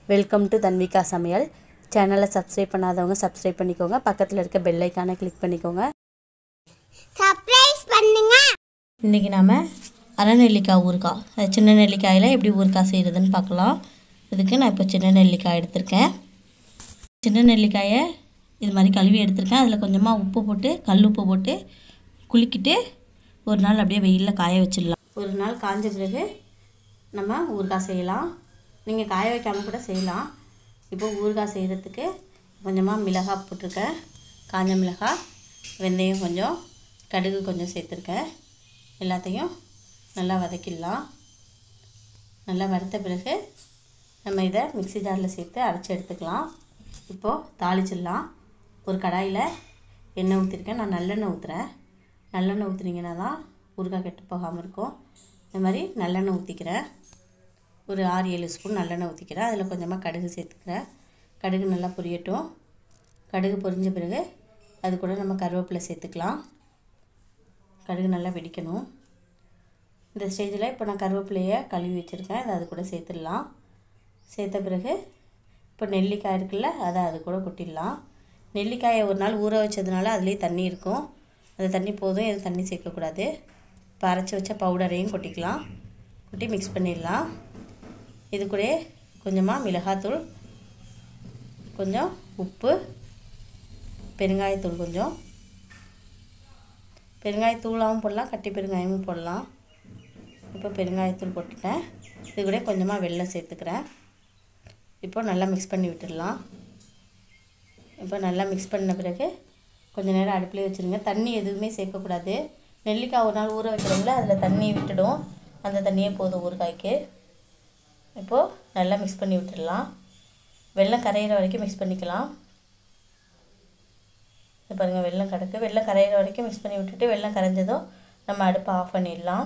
welcome to Tanvika சமையல் சேனலை subscribe பண்ணாதவங்க சப்ஸ்கிரைப் பண்ணிக்கோங்க பக்கத்தில் இருக்க பெல் ஐக்கானை கிளிக் பண்ணிக்கோங்க சர்ப்ரைஸ் பண்ணுங்க இன்றைக்கி நாம் அரை நெல்லிக்காய் ஊறுகாய் அது சின்ன நெல்லிக்காயில் எப்படி ஊறுகாய் செய்கிறதுன்னு பார்க்கலாம் இதுக்கு நான் இப்போ சின்ன நெல்லிக்காய் எடுத்திருக்கேன் சின்ன நெல்லிக்காயை இது மாதிரி கழுவி எடுத்திருக்கேன் அதில் கொஞ்சமாக உப்பு போட்டு கல் உப்பு போட்டு குலுக்கிட்டு ஒரு நாள் அப்படியே வெயிலில் காய வச்சிடலாம் ஒரு நாள் காஞ்ச பிறகு நம்ம ஊறுகாய் செய்யலாம் நீங்கள் காய வைக்காமல் கூட செய்யலாம் இப்போ ஊறுகாய் செய்கிறதுக்கு கொஞ்சமாக மிளகாய் போட்டிருக்கேன் காஞ்ச மிளகாய் வெந்தயம் கொஞ்சம் கடுகு கொஞ்சம் சேர்த்துருக்கேன் எல்லாத்தையும் நல்லா வதக்கிடலாம் நல்லா வறுத்த பிறகு நம்ம இதை மிக்ஸி ஜாரில் சேர்த்து அரைச்சி எடுத்துக்கலாம் இப்போது தாளிச்சிடலாம் ஒரு கடாயில் எண்ணெய் ஊற்றிருக்கேன் நான் நல்லெண்ணெய் ஊற்றுறேன் நல்லெண்ணெய் ஊற்றுனீங்கன்னா தான் ஊறுகாய் கெட்டு போகாமல் இருக்கும் இந்த மாதிரி நல்லெண்ணெய் ஊற்றிக்கிறேன் ஒரு ஆறு ஏழு ஸ்பூன் நல்லெண்ணெய் ஊற்றிக்கிறேன் அதில் கொஞ்சமாக கடுகு சேர்த்துக்கிறேன் கடுகு நல்லா பொரியட்டும் கடுகு பொரிஞ்ச பிறகு அது கூட நம்ம கருவேப்பிலை சேர்த்துக்கலாம் கடுகு நல்லா வெடிக்கணும் இந்த ஸ்டேஜில் இப்போ நான் கருவேப்பிலையை கழுவி வச்சுருக்கேன் அதை அது கூட சேர்த்துடலாம் சேர்த்த பிறகு இப்போ நெல்லிக்காய் இருக்குல்ல அதை அது கூட கொட்டிடலாம் நெல்லிக்காயை ஒரு நாள் ஊற வச்சதுனால அதுலேயே தண்ணி இருக்கும் அந்த தண்ணி போதும் எதுவும் தண்ணி சேர்க்கக்கூடாது இப்போ அரைச்சி வச்ச பவுடரையும் கொட்டிக்கலாம் கொட்டி மிக்ஸ் பண்ணிடலாம் இது கூட கொஞ்சமாக மிளகாத்தூள் கொஞ்சம் உப்பு பெருங்காயத்தூள் கொஞ்சம் பெருங்காயத்தூளாகவும் போடலாம் கட்டி பெருங்காயமும் போடலாம் இப்போ பெருங்காயத்தூள் போட்டுட்டேன் இது கூட கொஞ்சமாக வெல்லம் சேர்த்துக்கிறேன் இப்போ நல்லா மிக்ஸ் பண்ணி விட்டுடலாம் இப்போ நல்லா மிக்ஸ் பண்ண பிறகு கொஞ்ச நேரம் அடுப்புலேயே வச்சுருங்க தண்ணி எதுவுமே சேர்க்கக்கூடாது நெல்லிக்காய் ஒரு நாள் ஊற வைக்கிறோம்ல அதில் தண்ணி விட்டுடும் அந்த தண்ணியே போதும் ஊறுகாய்க்கு இப்போது நல்லா மிக்ஸ் பண்ணி விட்டுடலாம் வெல்லம் கரையிற வரைக்கும் மிக்ஸ் பண்ணிக்கலாம் இது பாருங்கள் வெல்லம் கிடக்கு வெல்லம் கரையிற வரைக்கும் மிக்ஸ் பண்ணி விட்டுட்டு வெல்லம் கரைஞ்சதும் நம்ம அடுப்பை ஆஃப் பண்ணிடலாம்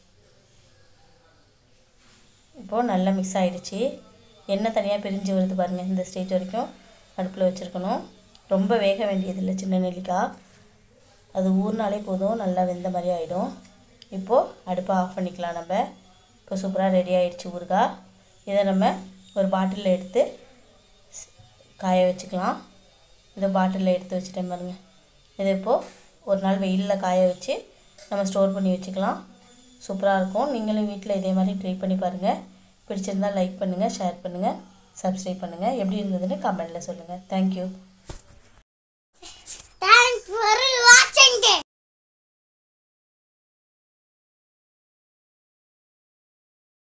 இப்போது நல்லா மிக்ஸ் ஆகிடுச்சு எண்ணெய் தனியாக பிரிஞ்சு வருது பாருங்கள் இந்த ஸ்டேஜ் வரைக்கும் அடுப்பில் வச்சுருக்கணும் ரொம்ப வேக வேண்டியதில்லை சின்ன நெல்லிக்காய் அது ஊறினாலே போதும் நல்லா வெந்த மாதிரி ஆகிடும் இப்போது அடுப்பை ஆஃப் பண்ணிக்கலாம் நம்ம இப்போ சூப்பராக ரெடி ஆகிடுச்சு ஊறுகாய் இதை நம்ம ஒரு பாட்டிலில் எடுத்து ஸ்- காய வச்சுக்கலாம் இதை பாட்டிலில் எடுத்து வச்சுட்டேன் பாருங்க இதை இப்போது ஒரு நாள் வெயிலில் காய வச்சு நம்ம ஸ்டோர் பண்ணி வச்சுக்கலாம் சூப்பராக இருக்கும் நீங்களும் வீட்டில் இதே மாதிரி ட்ரை பண்ணி பாருங்கள் பிடிச்சிருந்தா லைக் பண்ணுங்கள் ஷேர் பண்ணுங்கள் சப்ஸ்கிரைப் பண்ணுங்கள் எப்படி இருந்ததுன்னு கமெண்டில் சொல்லுங்கள் தேங்க்யூ தேங்க்ஸ் ஃபார்